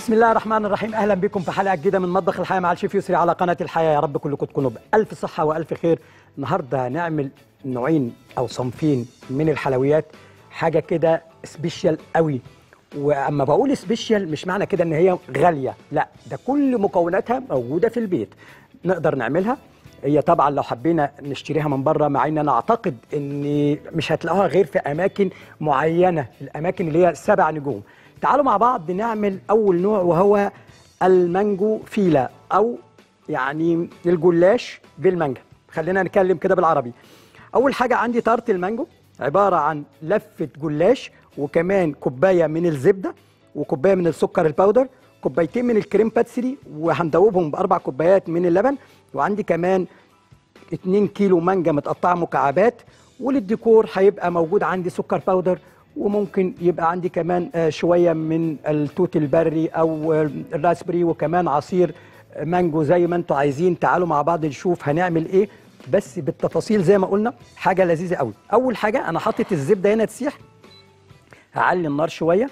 بسم الله الرحمن الرحيم اهلا بكم في حلقه جديده من مطبخ الحياه مع الشيف يسري على قناه الحياه يا رب كلكم تكونوا بالف صحه والف خير النهارده هنعمل نوعين او صنفين من الحلويات حاجه كده سبيشال قوي واما بقول سبيشال مش معنى كده ان هي غاليه لا ده كل مكوناتها موجوده في البيت نقدر نعملها هي طبعا لو حبينا نشتريها من بره مع ان انا اعتقد ان مش هتلاقوها غير في اماكن معينه الاماكن اللي هي سبع نجوم تعالوا مع بعض نعمل اول نوع وهو المانجو فيلا او يعني الجلاش بالمانجا خلينا نتكلم كده بالعربي اول حاجه عندي طارت المانجو عباره عن لفه جلاش وكمان كوبايه من الزبده وكوبايه من السكر الباودر كوبايتين من الكريم باتسري وهندوبهم باربع كوبايات من اللبن وعندي كمان 2 كيلو مانجا متقطعه مكعبات وللديكور هيبقى موجود عندي سكر باودر وممكن يبقى عندي كمان آه، شويه من التوت البري او آه، الراسبري وكمان عصير مانجو زي ما انتوا عايزين تعالوا مع بعض نشوف هنعمل ايه بس بالتفاصيل زي ما قلنا حاجه لذيذه قوي اول حاجه انا حاطط الزبده هنا تسيح هعلي النار شويه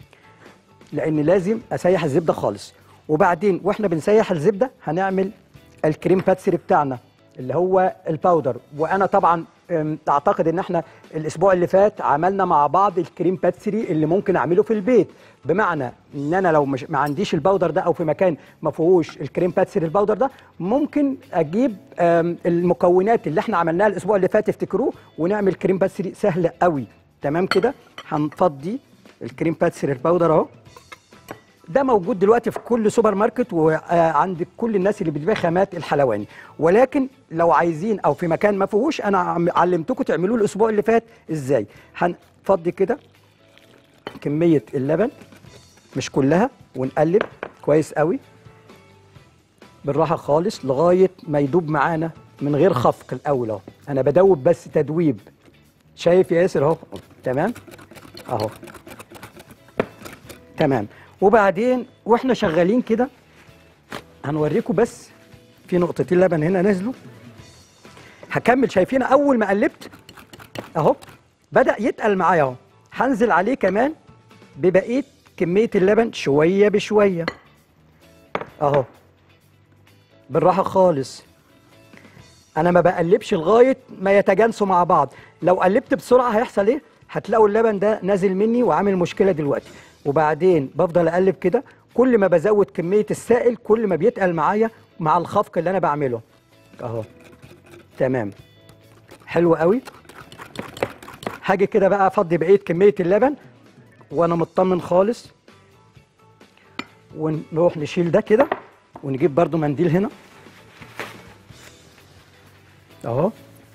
لان لازم اسيح الزبده خالص وبعدين واحنا بنسيح الزبده هنعمل الكريم باتسري بتاعنا اللي هو الباودر وانا طبعا أم، اعتقد ان احنا الاسبوع اللي فات عملنا مع بعض الكريم باتسري اللي ممكن اعمله في البيت بمعنى ان انا لو مش ما عنديش الباودر ده او في مكان ما فيهوش الكريم باتسري الباودر ده ممكن اجيب أم، المكونات اللي احنا عملناها الاسبوع اللي فات افتكروه ونعمل كريم باتسري سهل قوي تمام كده هنفضي الكريم باتسري الباودر اهو ده موجود دلوقتي في كل سوبر ماركت وعند كل الناس اللي بتبيع خامات الحلواني ولكن لو عايزين او في مكان ما فيهوش انا عم- علمتكم تعملوه الاسبوع اللي فات ازاي هنفضي كده كميه اللبن مش كلها ونقلب كويس قوي بالراحه خالص لغايه ما يدوب معانا من غير خفق الاول اهو انا بدوب بس تدويب شايف يا ياسر اهو تمام اهو تمام وبعدين واحنا شغالين كده هنوريكم بس في نقطتين لبن هنا نزلوا هكمل شايفين اول ما قلبت اهو بدا يتقل معايا اهو هنزل عليه كمان ببقيه كميه اللبن شويه بشويه اهو بالراحه خالص انا ما بقلبش لغايه ما يتجانسوا مع بعض لو قلبت بسرعه هيحصل ايه هتلاقوا اللبن ده نازل مني وعامل مشكله دلوقتي وبعدين بفضل اقلب كده كل ما بزود كميه السائل كل ما بيتقل معايا مع الخفق اللي انا بعمله اهو تمام حلو قوي هاجي كده بقى افضي بقيه كميه اللبن وانا مطمن خالص ونروح نشيل ده كده ونجيب برضو منديل هنا اهو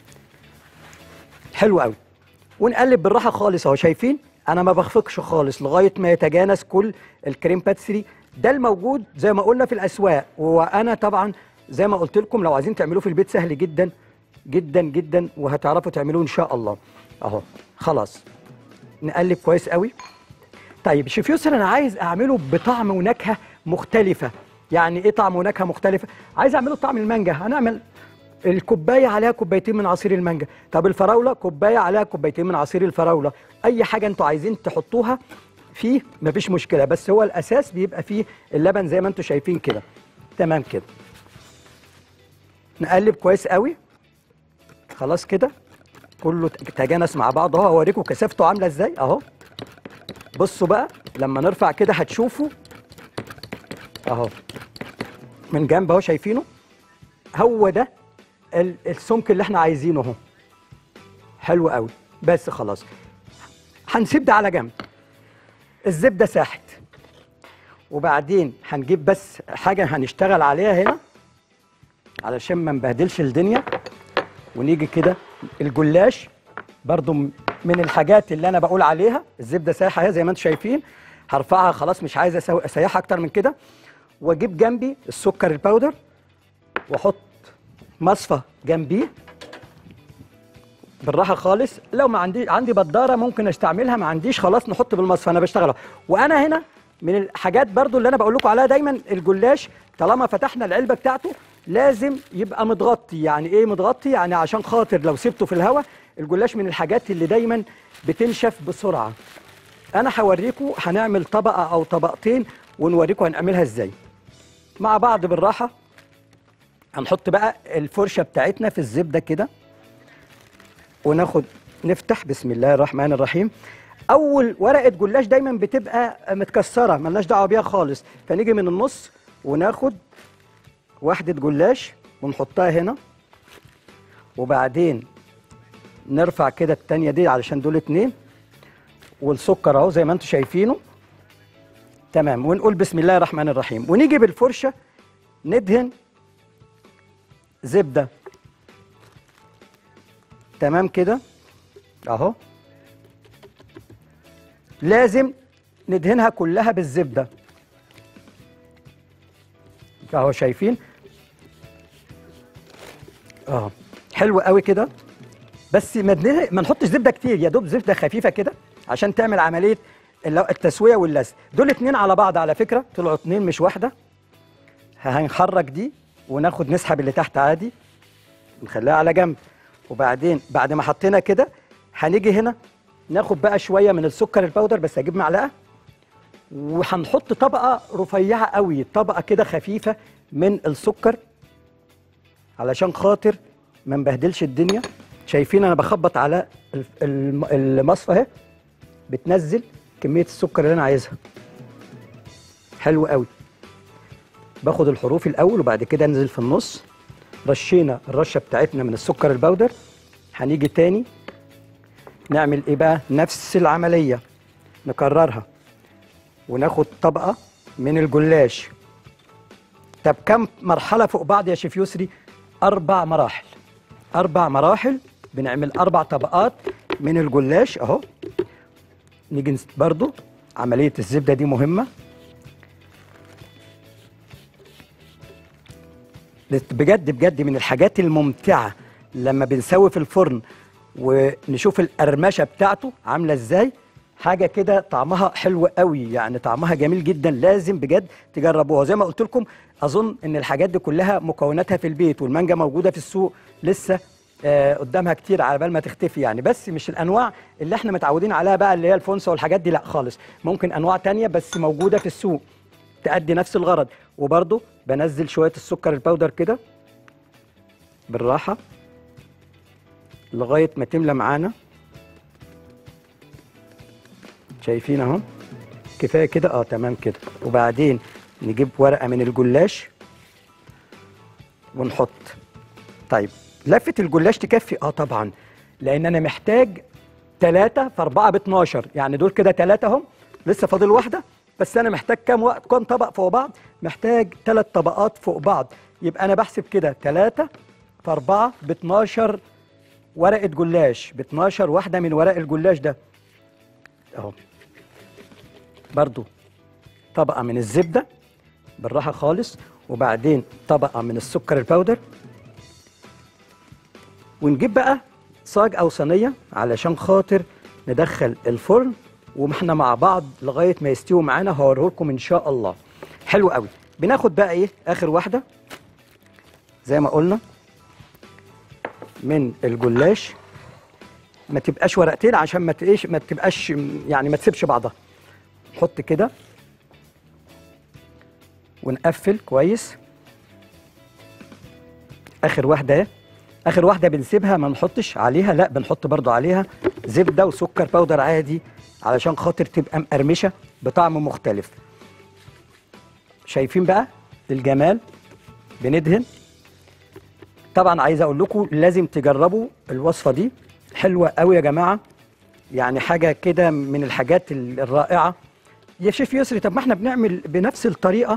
حلو قوي ونقلب بالراحه خالص اهو شايفين انا ما بخفقش خالص لغايه ما يتجانس كل الكريم باتسري ده الموجود زي ما قلنا في الاسواق وانا طبعا زي ما قلت لكم لو عايزين تعملوه في البيت سهل جدا جدا جدا وهتعرفوا تعملوه ان شاء الله اهو خلاص نقلب كويس قوي طيب شيف يسر انا عايز اعمله بطعم ونكهه مختلفه يعني ايه طعم ونكهه مختلفه عايز اعمله بطعم المانجا هنعمل الكوبايه عليها كوبايتين من عصير المانجا طب الفراوله كوبايه عليها كوبايتين من عصير الفراوله اي حاجه انتوا عايزين تحطوها فيه مفيش مشكله بس هو الاساس بيبقى فيه اللبن زي ما انتوا شايفين كده تمام كده نقلب كويس قوي خلاص كده كله تجانس مع بعض اهو اوريكم كثافته عامله ازاي اهو بصوا بقى لما نرفع كده هتشوفوا اهو من جنب اهو شايفينه هو ده ال- السمك اللي احنا عايزينه اهو حلو قوي بس خلاص هنسيب ده على جنب الزبده ساحت وبعدين هنجيب بس حاجه هنشتغل عليها هنا علشان ما نبهدلش الدنيا ونيجي كده الجلاش برضو م- من الحاجات اللي انا بقول عليها الزبده سايحه اهي زي ما انتم شايفين هرفعها خلاص مش عايز أسو- اسيحها اكتر من كده واجيب جنبي السكر الباودر واحط مصفى جنبيه بالراحه خالص لو ما عندي عندي بداره ممكن استعملها ما عنديش خلاص نحط بالمصفى انا بشتغلها وانا هنا من الحاجات برضو اللي انا بقول لكم عليها دايما الجلاش طالما فتحنا العلبه بتاعته لازم يبقى متغطي يعني ايه متغطي يعني عشان خاطر لو سبته في الهواء الجلاش من الحاجات اللي دايما بتنشف بسرعه انا هوريكم هنعمل طبقه او طبقتين ونوريكم هنعملها ازاي مع بعض بالراحه هنحط بقى الفرشه بتاعتنا في الزبده كده وناخد نفتح بسم الله الرحمن الرحيم اول ورقه جلاش دايما بتبقى متكسره ملناش دعوه بيها خالص فنيجي من النص وناخد واحده جلاش ونحطها هنا وبعدين نرفع كده التانية دي علشان دول اتنين والسكر اهو زي ما انتم شايفينه تمام ونقول بسم الله الرحمن الرحيم ونيجي بالفرشه ندهن زبده تمام كده اهو لازم ندهنها كلها بالزبده اهو شايفين اه حلو قوي كده بس ما ندهن- ما نحطش زبده كتير يا دوب زبده خفيفه كده عشان تعمل عمليه اللو- التسويه واللزق دول اتنين على بعض على فكره طلعوا اتنين مش واحده هنخرج دي وناخد نسحب اللي تحت عادي نخليها على جنب وبعدين بعد ما حطينا كده هنيجي هنا ناخد بقى شويه من السكر البودر بس هجيب معلقه وهنحط طبقه رفيعه قوي طبقه كده خفيفه من السكر علشان خاطر ما نبهدلش الدنيا شايفين انا بخبط على الف- الم- المصفى اهي بتنزل كميه السكر اللي انا عايزها حلو قوي باخد الحروف الاول وبعد كده انزل في النص رشينا الرشه بتاعتنا من السكر البودر هنيجي تاني نعمل ايه بقى نفس العمليه نكررها وناخد طبقه من الجلاش طب كم مرحله فوق بعض يا شيف يسري اربع مراحل اربع مراحل بنعمل اربع طبقات من الجلاش اهو نيجي نس- برضو عمليه الزبده دي مهمه بجد بجد من الحاجات الممتعه لما بنسوي في الفرن ونشوف القرمشه بتاعته عامله ازاي حاجه كده طعمها حلو قوي يعني طعمها جميل جدا لازم بجد تجربوها زي ما قلت لكم اظن ان الحاجات دي كلها مكوناتها في البيت والمانجا موجوده في السوق لسه آه قدامها كتير على بال ما تختفي يعني بس مش الانواع اللي احنا متعودين عليها بقى اللي هي الفونسا والحاجات دي لا خالص ممكن انواع تانية بس موجوده في السوق تأدي نفس الغرض وبرضه بنزل شويه السكر البودر كده بالراحه لغايه ما تملى معانا شايفين اهو كفايه كده اه تمام كده وبعدين نجيب ورقه من الجلاش ونحط طيب لفه الجلاش تكفي اه طبعا لان انا محتاج 3 في 4 ب 12 يعني دول كده 3 اهم لسه فاضل واحده بس انا محتاج كام وقت كام طبق فوق بعض محتاج ثلاث طبقات فوق بعض يبقى انا بحسب كده 3 في 4 ب 12 ورقه جلاش ب 12 واحده من ورق الجلاش ده اهو برضو طبقه من الزبده بالراحه خالص وبعدين طبقه من السكر الباودر ونجيب بقى صاج او صينيه علشان خاطر ندخل الفرن واحنا مع بعض لغايه ما يستووا معانا هوريه لكم ان شاء الله حلو قوي بناخد بقى ايه اخر واحده زي ما قلنا من الجلاش ما تبقاش ورقتين عشان ما تبقاش ما تبقاش يعني ما تسيبش بعضها نحط كده ونقفل كويس اخر واحده اهي اخر واحده بنسيبها ما نحطش عليها لا بنحط برضو عليها زبده وسكر باودر عادي علشان خاطر تبقى مقرمشه بطعم مختلف شايفين بقى الجمال بندهن طبعا عايز اقول لكم لازم تجربوا الوصفه دي حلوه قوي يا جماعه يعني حاجه كده من الحاجات ال- الرائعه يا شيف يسري طب ما احنا بنعمل بنفس الطريقه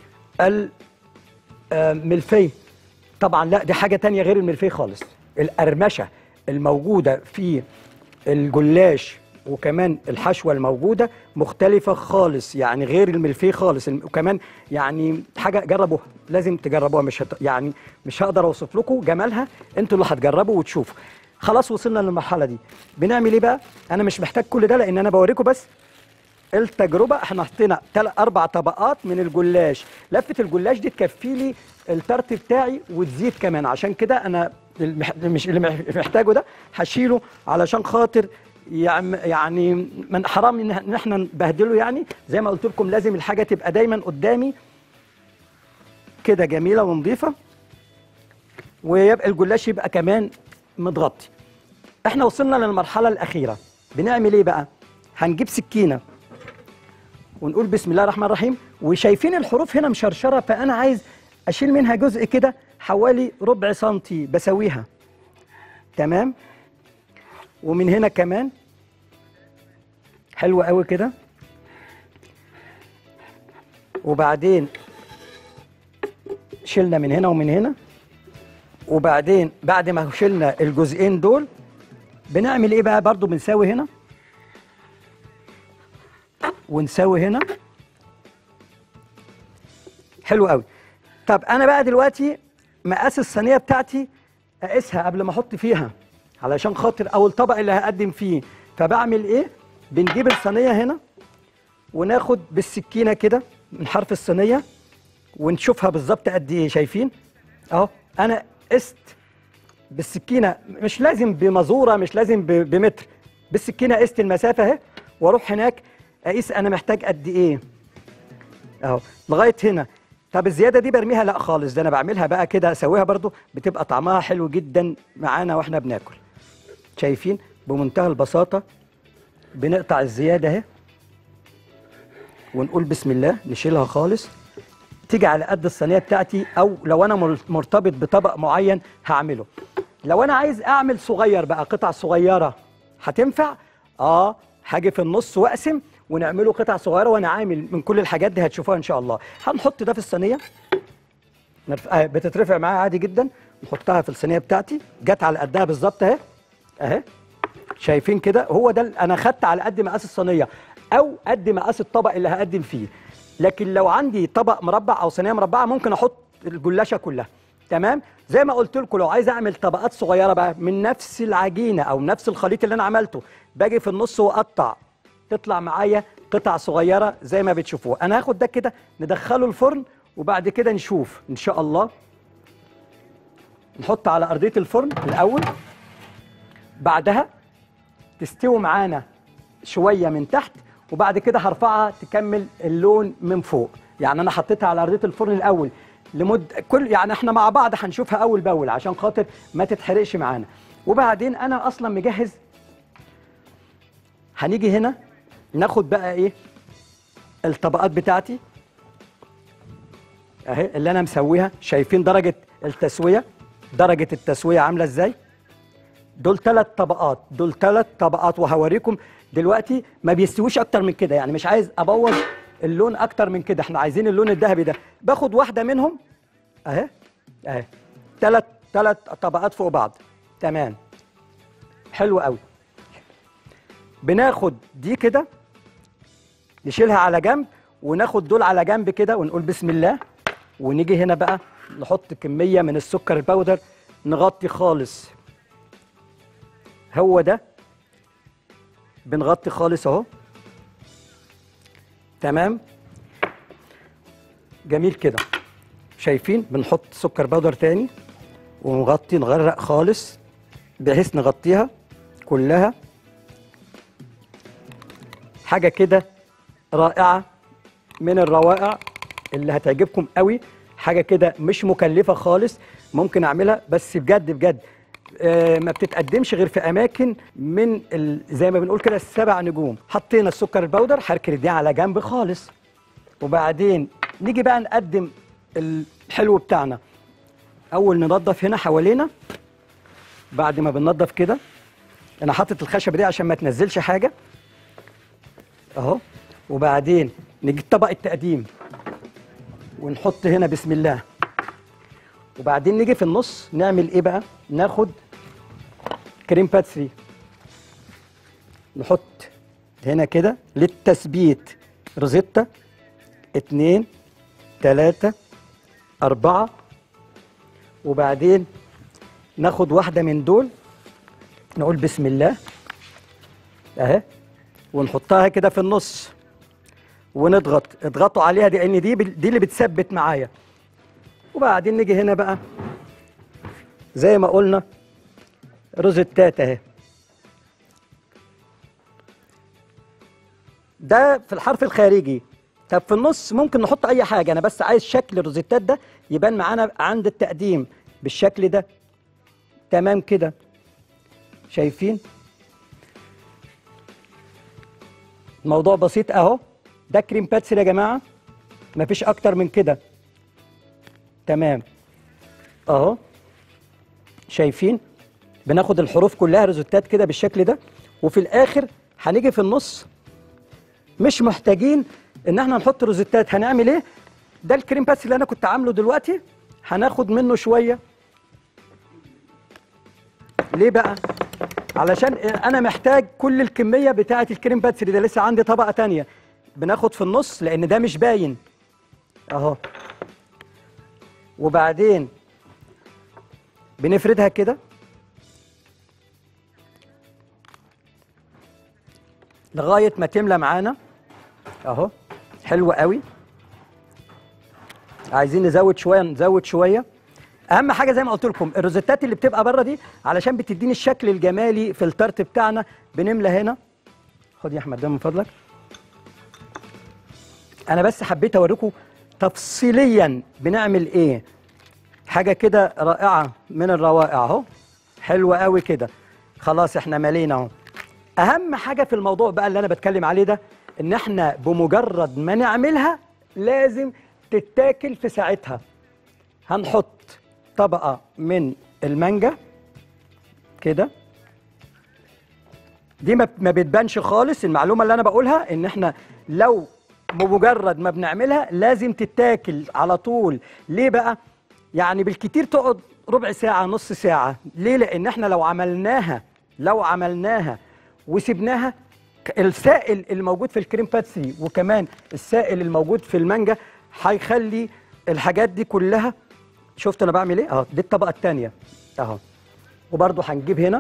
الملفيه طبعا لا دي حاجه تانية غير الملفيه خالص القرمشه الموجوده في الجلاش وكمان الحشوه الموجوده مختلفه خالص يعني غير الملفيه خالص الم- وكمان يعني حاجه جربوها لازم تجربوها مش هت... يعني مش هقدر اوصف لكم جمالها انتوا اللي هتجربوا وتشوفوا خلاص وصلنا للمرحله دي بنعمل ايه بقى انا مش محتاج كل ده لان انا بوريكم بس التجربه احنا حطينا تل اربع طبقات من الجلاش لفه الجلاش دي تكفي لي التارت بتاعي وتزيد كمان عشان كده انا المح... مش اللي مح- محتاجه ده هشيله علشان خاطر يعم- يعني من حرام ان إن احنا نبهدله يعني زي ما قلت لكم لازم الحاجه تبقى دايما قدامي كده جميله ونظيفه ويبقى الجلاش يبقى كمان متغطي احنا وصلنا للمرحله الاخيره بنعمل ايه بقى هنجيب سكينه ونقول بسم الله الرحمن الرحيم وشايفين الحروف هنا مشرشره فانا عايز اشيل منها جزء كده حوالي ربع سنتي بسويها تمام ومن هنا كمان حلو قوي كده وبعدين شلنا من هنا ومن هنا وبعدين بعد ما شلنا الجزئين دول بنعمل ايه بقى برضو بنساوي هنا ونساوي هنا حلو قوي طب انا بقى دلوقتي مقاس الصينيه بتاعتي اقيسها قبل ما احط فيها علشان خاطر او الطبق اللي هقدم فيه فبعمل ايه بنجيب الصينيه هنا وناخد بالسكينه كده من حرف الصينيه ونشوفها بالظبط قد ايه شايفين اهو انا قست بالسكينه مش لازم بمزوره مش لازم ب- بمتر بالسكينه قست المسافه اهي واروح هناك اقيس انا محتاج قد ايه اهو لغايه هنا طب الزياده دي برميها لا خالص ده انا بعملها بقى كده اسويها برضو بتبقى طعمها حلو جدا معانا واحنا بناكل شايفين بمنتهى البساطه بنقطع الزياده اهي ونقول بسم الله نشيلها خالص تيجي على قد الصينيه بتاعتي او لو انا مر- مرتبط بطبق معين هعمله لو انا عايز اعمل صغير بقى قطع صغيره هتنفع اه هاجي في النص واقسم ونعمله قطع صغيره وانا عامل من كل الحاجات دي هتشوفوها ان شاء الله هنحط ده في الصينيه نرف... آه بتترفع معايا عادي جدا نحطها في الصينيه بتاعتي جت على قدها بالظبط اهي اهي شايفين كده هو ده ال- انا خدت على قد مقاس الصينيه او قد مقاس الطبق اللي هقدم فيه لكن لو عندي طبق مربع او صينيه مربعه ممكن احط الجلاشه كلها تمام زي ما قلت لكم لو عايز اعمل طبقات صغيره بقى من نفس العجينه او نفس الخليط اللي انا عملته باجي في النص واقطع تطلع معايا قطع صغيره زي ما بتشوفوها انا هاخد ده كده ندخله الفرن وبعد كده نشوف ان شاء الله نحط على ارضيه الفرن الاول بعدها تستوي معانا شويه من تحت وبعد كده هرفعها تكمل اللون من فوق يعني انا حطيتها على ارضيه الفرن الاول لمد كل يعني احنا مع بعض هنشوفها اول باول عشان خاطر ما تتحرقش معانا وبعدين انا اصلا مجهز هنيجي هنا ناخد بقى ايه الطبقات بتاعتي اهي اللي انا مسويها شايفين درجه التسويه درجه التسويه عامله ازاي دول ثلاث طبقات دول ثلاث طبقات وهوريكم دلوقتي ما بيستويش اكتر من كده يعني مش عايز ابوظ اللون اكتر من كده احنا عايزين اللون الذهبي ده باخد واحده منهم اهي اهي ثلاث ثلاث طبقات فوق بعض تمام حلو قوي بناخد دي كده نشيلها على جنب وناخد دول على جنب كده ونقول بسم الله ونيجي هنا بقى نحط كميه من السكر الباودر نغطي خالص هو ده بنغطي خالص اهو تمام جميل كده شايفين بنحط سكر باودر تاني ونغطي نغرق خالص بحيث نغطيها كلها حاجه كده رائعه من الروائع اللي هتعجبكم قوي حاجه كده مش مكلفه خالص ممكن اعملها بس بجد بجد آه، ما بتتقدمش غير في اماكن من ال... زي ما بنقول كده السبع نجوم حطينا السكر البودر هركن دي على جنب خالص وبعدين نيجي بقى نقدم الحلو بتاعنا اول ننضف هنا حوالينا بعد ما بننضف كده انا حاطط الخشبه دي عشان ما تنزلش حاجه اهو وبعدين نجيب طبق التقديم ونحط هنا بسم الله وبعدين نيجي في النص نعمل ايه بقى ناخد كريم باتسري نحط هنا كده للتثبيت روزيتا اتنين تلاتة أربعة وبعدين ناخد واحدة من دول نقول بسم الله اهي ونحطها كده في النص ونضغط اضغطوا عليها دي لان دي دي اللي بتثبت معايا وبعدين نيجي هنا بقى زي ما قلنا روزتات اهي ده في الحرف الخارجي طب في النص ممكن نحط اي حاجه انا بس عايز شكل الروزيتات ده يبان معانا عند التقديم بالشكل ده تمام كده شايفين الموضوع بسيط اهو ده كريم باتسر يا جماعه مفيش اكتر من كده تمام اهو شايفين بناخد الحروف كلها ريزوتات كده بالشكل ده وفي الاخر هنيجي في النص مش محتاجين ان احنا نحط روزيتات هنعمل ايه ده الكريم باتس اللي انا كنت عامله دلوقتي هناخد منه شويه ليه بقى علشان انا محتاج كل الكميه بتاعه الكريم باتسري ده لسه عندي طبقه تانية بناخد في النص لان ده مش باين اهو وبعدين بنفردها كده لغايه ما تملى معانا اهو حلو قوي عايزين نزود شويه نزود شويه اهم حاجه زي ما قلت لكم الروزيتات اللي بتبقى بره دي علشان بتديني الشكل الجمالي في التارت بتاعنا بنملى هنا خد يا احمد ده من فضلك انا بس حبيت اوريكم تفصيليا بنعمل ايه حاجه كده رائعه من الروائع اهو حلوه قوي كده خلاص احنا مالينا اهو اهم حاجه في الموضوع بقى اللي انا بتكلم عليه ده ان احنا بمجرد ما نعملها لازم تتاكل في ساعتها هنحط طبقه من المانجا كده دي ما ما بتبانش خالص المعلومه اللي انا بقولها ان احنا لو بمجرد ما بنعملها لازم تتاكل على طول ليه بقى يعني بالكتير تقعد ربع ساعه نص ساعه ليه لان احنا لو عملناها لو عملناها وسبناها ك- السائل الموجود في الكريم باتسي وكمان السائل الموجود في المانجا هيخلي الحاجات دي كلها شفت انا بعمل ايه اهو دي الطبقه الثانيه اهو وبرده هنجيب هنا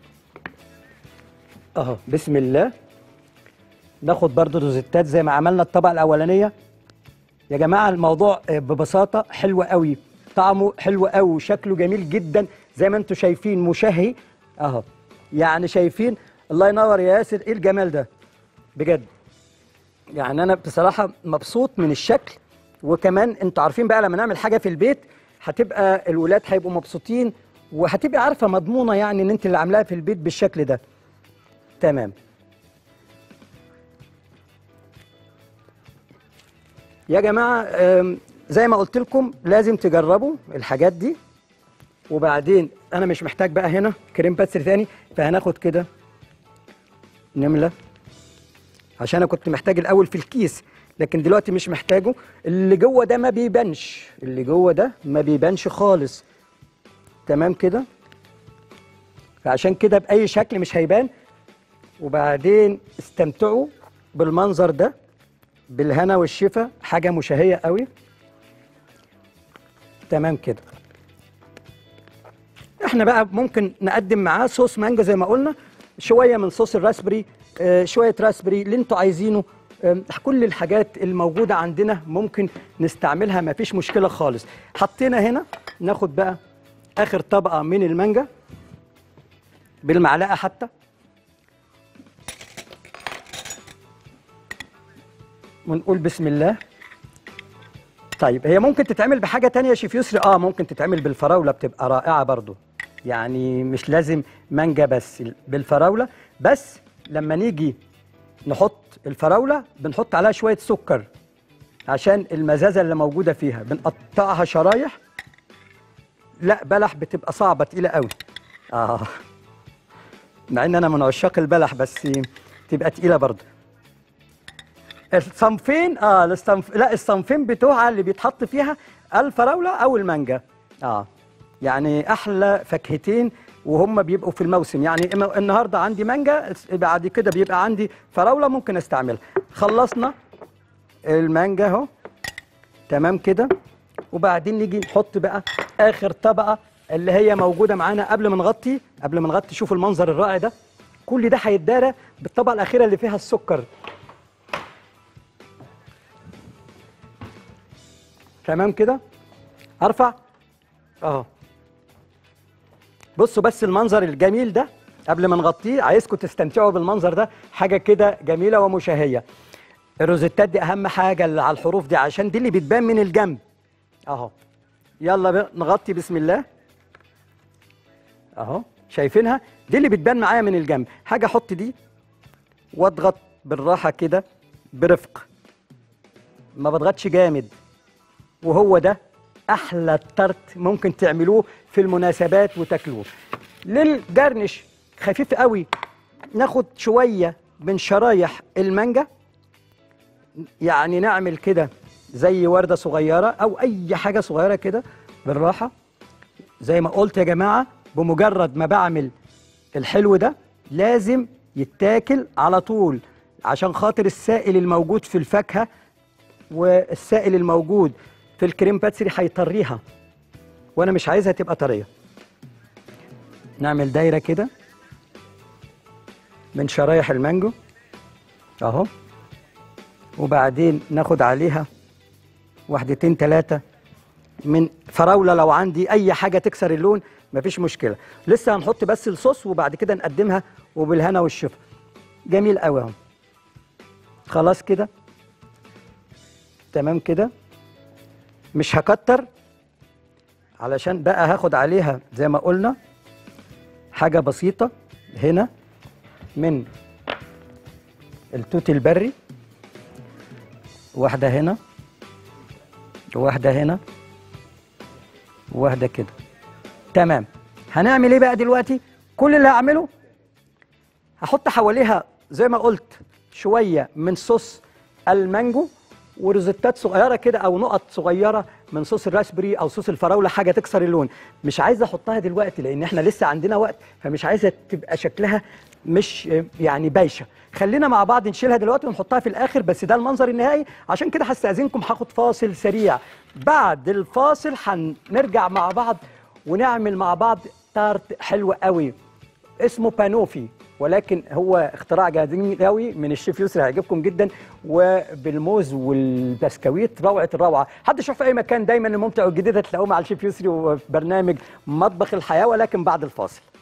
اهو بسم الله ناخد برضو روزيتات زي ما عملنا الطبقه الاولانيه يا جماعه الموضوع آه، ببساطه حلو قوي طعمه حلو قوي وشكله جميل جدا زي ما انتم شايفين مشهي اهو يعني شايفين الله ينور يا ياسر ايه الجمال ده بجد يعني انا بصراحه مبسوط من الشكل وكمان انتوا عارفين بقى لما نعمل حاجه في البيت هتبقى الولاد هيبقوا مبسوطين وهتبقى عارفه مضمونه يعني ان انت اللي عاملاها في البيت بالشكل ده تمام يا جماعه آم، زي ما قلت لكم لازم تجربوا الحاجات دي وبعدين انا مش محتاج بقى هنا كريم باتسر تاني فهناخد كده نمله عشان انا كنت محتاج الاول في الكيس لكن دلوقتي مش محتاجه اللي جوه ده ما بيبانش اللي جوه ده ما بيبانش خالص تمام كده فعشان كده باي شكل مش هيبان وبعدين استمتعوا بالمنظر ده بالهنا والشفا حاجه مشهيه قوي تمام كده احنا بقى ممكن نقدم معاه صوص مانجا زي ما قلنا شويه من صوص الراسبري آه، شويه راسبري اللي انتوا عايزينه آم، كل الحاجات الموجوده عندنا ممكن نستعملها ما فيش مشكله خالص حطينا هنا ناخد بقى اخر طبقه من المانجا بالمعلقه حتى ونقول بسم الله طيب هي ممكن تتعمل بحاجة تانية يا شيف يسري اه ممكن تتعمل بالفراولة بتبقى رائعة برضو يعني مش لازم مانجا بس بالفراولة بس لما نيجي نحط الفراولة بنحط عليها شوية سكر عشان المزازة اللي موجودة فيها بنقطعها شرايح لا بلح بتبقى صعبة تقيلة قوي اه مع ان انا من عشاق البلح بس تبقى تقيلة برضو الصنفين اه الصنف لا الصنفين بتوعها اللي بيتحط فيها الفراوله او المانجا اه يعني احلى فاكهتين وهم بيبقوا في الموسم يعني إما- النهارده عندي مانجا بعد كده بيبقى عندي فراوله ممكن استعملها خلصنا المانجا اهو تمام كده وبعدين نيجي نحط بقى اخر طبقه اللي هي موجوده معانا قبل ما نغطي قبل ما نغطي شوفوا المنظر الرائع ده كل ده هيتدارى بالطبقه الاخيره اللي فيها السكر تمام كده ارفع اهو بصوا بس المنظر الجميل ده قبل ما نغطيه عايزكم تستمتعوا بالمنظر ده حاجه كده جميله ومشاهيه الروزيتات دي اهم حاجه اللي على الحروف دي عشان دي اللي بتبان من الجنب اهو يلا بقى نغطي بسم الله اهو شايفينها دي اللي بتبان معايا من الجنب حاجه احط دي واضغط بالراحه كده برفق ما بضغطش جامد وهو ده احلى تارت ممكن تعملوه في المناسبات وتاكلوه للجرنش خفيف قوي ناخد شويه من شرايح المانجا يعني نعمل كده زي ورده صغيره او اي حاجه صغيره كده بالراحه زي ما قلت يا جماعه بمجرد ما بعمل الحلو ده لازم يتاكل على طول عشان خاطر السائل الموجود في الفاكهه والسائل الموجود في الكريم باتسري هيطريها وانا مش عايزها تبقى طريه نعمل دايره كده من شرايح المانجو اهو وبعدين ناخد عليها واحدتين ثلاثه من فراوله لو عندي اي حاجه تكسر اللون مفيش مشكله لسه هنحط بس الصوص وبعد كده نقدمها وبالهنا والشفا جميل قوي اهو خلاص كده تمام كده مش هكتر علشان بقى هاخد عليها زي ما قلنا حاجة بسيطة هنا من التوت البري واحدة هنا وواحدة هنا وواحدة كده تمام هنعمل ايه بقى دلوقتي كل اللي هعمله هحط حواليها زي ما قلت شوية من صوص المانجو وريزوتات صغيره كده او نقط صغيره من صوص الراسبري او صوص الفراوله حاجه تكسر اللون مش عايزه احطها دلوقتي لان احنا لسه عندنا وقت فمش عايزه تبقى شكلها مش يعني بايشه خلينا مع بعض نشيلها دلوقتي ونحطها في الاخر بس ده المنظر النهائي عشان كده هستاذنكم هاخد فاصل سريع بعد الفاصل هنرجع مع بعض ونعمل مع بعض تارت حلو قوي اسمه بانوفي ولكن هو اختراع جميل قوي من الشيف يسري هيعجبكم جدا وبالموز والبسكويت روعه الروعه حد يشوف في اي مكان دايما الممتع والجديد هتلاقوه مع الشيف يسري وفي برنامج مطبخ الحياه ولكن بعد الفاصل